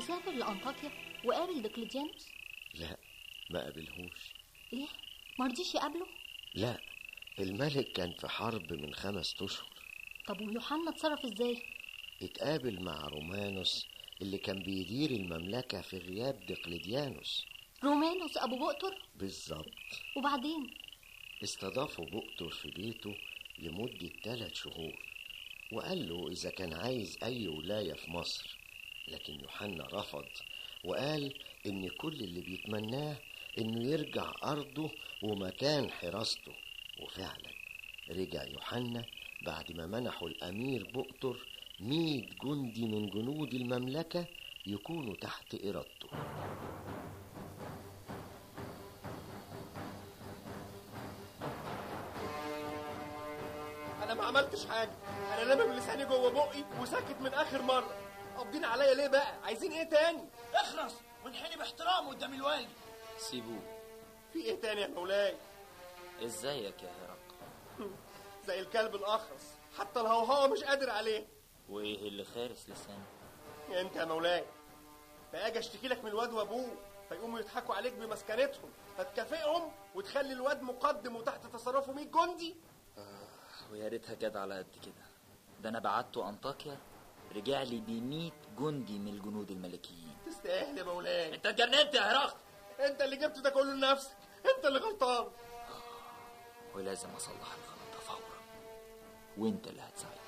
وسافر لأنطاكيا وقابل دقلديانوس لا ما قابلهوش ليه مرضيش يقابله لا الملك كان في حرب من خمس أشهر طب ويوحنا اتصرف ازاي اتقابل مع رومانوس اللي كان بيدير المملكة في غياب دقلديانوس رومانوس ابو بؤتر بالظبط وبعدين استضافوا بؤتر في بيته لمدة ثلاث شهور وقال له إذا كان عايز أي ولاية في مصر لكن يوحنا رفض وقال إن كل اللي بيتمناه إنه يرجع أرضه ومكان حراسته وفعلا رجع يوحنا بعد ما منحوا الأمير بؤتر مية جندي من جنود المملكة يكونوا تحت إرادته انا ما عملتش حاجه انا لامم لساني جوه بقي وساكت من اخر مره قابضين عليا ليه بقى عايزين ايه تاني اخرس وانحني باحترام قدام الوالي سيبوه في ايه تاني يا مولاي ازيك يا هرقل زي الكلب الاخرس حتى الهوهوه مش قادر عليه وايه اللي خارس لسانك انت يا مولاي فاجي اشتكي لك من الواد وابوه فيقوموا يضحكوا عليك بمسكنتهم فتكافئهم وتخلي الواد مقدم وتحت تصرفه 100 جندي ويا ريتها جت على قد كده ده انا بعته انطاكيا رجع لي ب 100 جندي من الجنود الملكيين تستاهل يا مولاي انت اتجننت يا هرقل انت اللي جبت ده كله لنفسك انت اللي غلطان ولازم اصلح الغلط ده فورا وانت اللي هتساعدني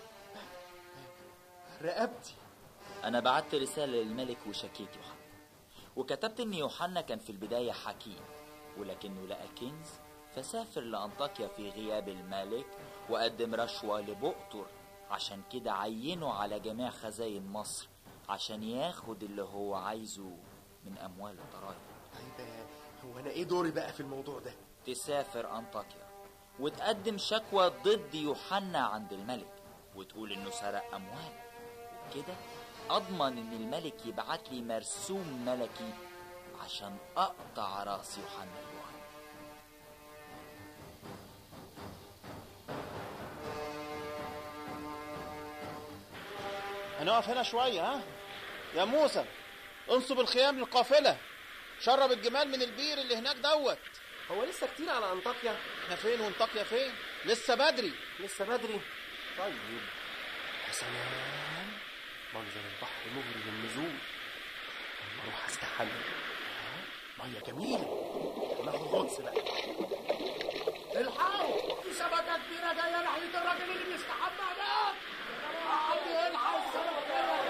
رقبتي انا بعت رساله للملك وشكيت يوحنا وكتبت ان يوحنا كان في البدايه حكيم ولكنه لقى كنز فسافر لانطاكيا في غياب الملك وقدم رشوه لبؤتر عشان كده عينه على جميع خزاين مصر عشان ياخد اللي هو عايزه من اموال الضرايب طيب هو انا ايه دوري بقى في الموضوع ده تسافر أنطاكيا وتقدم شكوى ضد يوحنا عند الملك وتقول إنه سرق أموال وبكده أضمن إن الملك يبعت لي مرسوم ملكي عشان أقطع راس يوحنا الوهمي هنقف هنا شوية ها يا موسى انصب الخيام للقافلة شرب الجمال من البير اللي هناك دوت هو لسه كتير على انطاكيا احنا فين وانطاكيا فين لسه بدري لسه بدري طيب يا سلام منظر البحر مغري للنزول اما اروح استحمى ميه جميله ما هو غطس بقى الحقوا في سمكة كبيرة جاية ناحية الراجل اللي بيستحمى هناك حد يلحق السمكة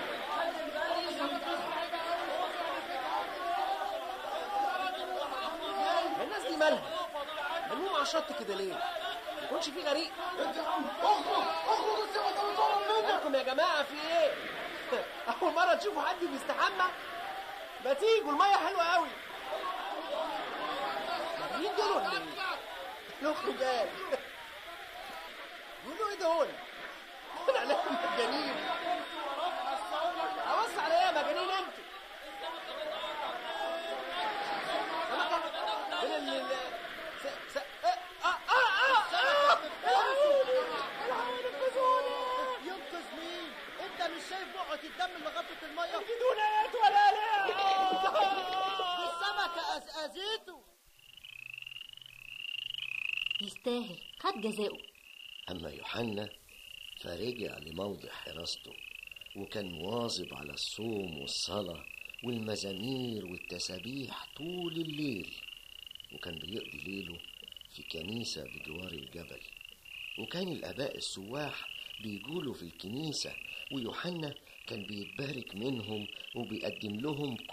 الناس دي مالها ملموم على الشط كده ليه ما يكونش في غريق اخرج اخرج السمكة بتقرب منك مالكم يا جماعه في ايه اول مره تشوفوا حد بيستحمى ما تيجوا الميه حلوه قوي مين دول ولا ايه نخرج قال يقولوا ايه دول انا عليهم مجانين ابص على ايه يا مجانين انتوا فين ال ال- س- س- اه اه اه اه ينقذ مين انت مش شايف بقعة الدم اللي غطت المية بدون ايات ولا لا السمكة أزأزته يستاهل خد جزاؤه أما يوحنا فرجع لموضع حراسته وكان مواظب على الصوم والصلاة والمزامير والتسابيح طول الليل وكان بيقضي ليله في كنيسة بجوار الجبل وكان الآباء السواح بيجولوا في الكنيسة ويوحنا كان بيتبارك منهم وبيقدم لهم